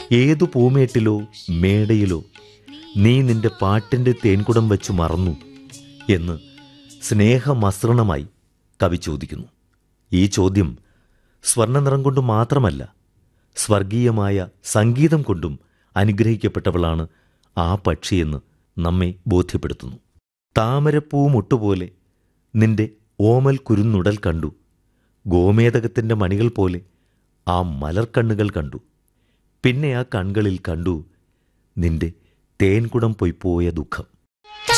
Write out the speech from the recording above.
ഏതു പൂമേട്ടിലോ മേടയിലോ നീ നിന്റെ പാട്ടിൻ്റെ തേൻകുടം വെച്ച് മറന്നു എന്ന് സ്നേഹമസൃണമായി കവി ചോദിക്കുന്നു ഈ ചോദ്യം സ്വർണ്ണനിറം കൊണ്ട് മാത്രമല്ല സ്വർഗീയമായ സംഗീതം കൊണ്ടും അനുഗ്രഹിക്കപ്പെട്ടവളാണ് ആ പക്ഷിയെന്ന് നമ്മെ ബോധ്യപ്പെടുത്തുന്നു താമരപ്പൂ മുട്ടുപോലെ നിന്റെ ഓമൽ കുരുന്നുടൽ കണ്ടു ഗോമേതകത്തിൻ്റെ മണികൾ പോലെ ആ മലർക്കണ്ണുകൾ കണ്ടു പിന്നെ ആ കൺകളിൽ കണ്ടു നിന്റെ തേൻകുടം പൊയ്പോയ ദുഃഖം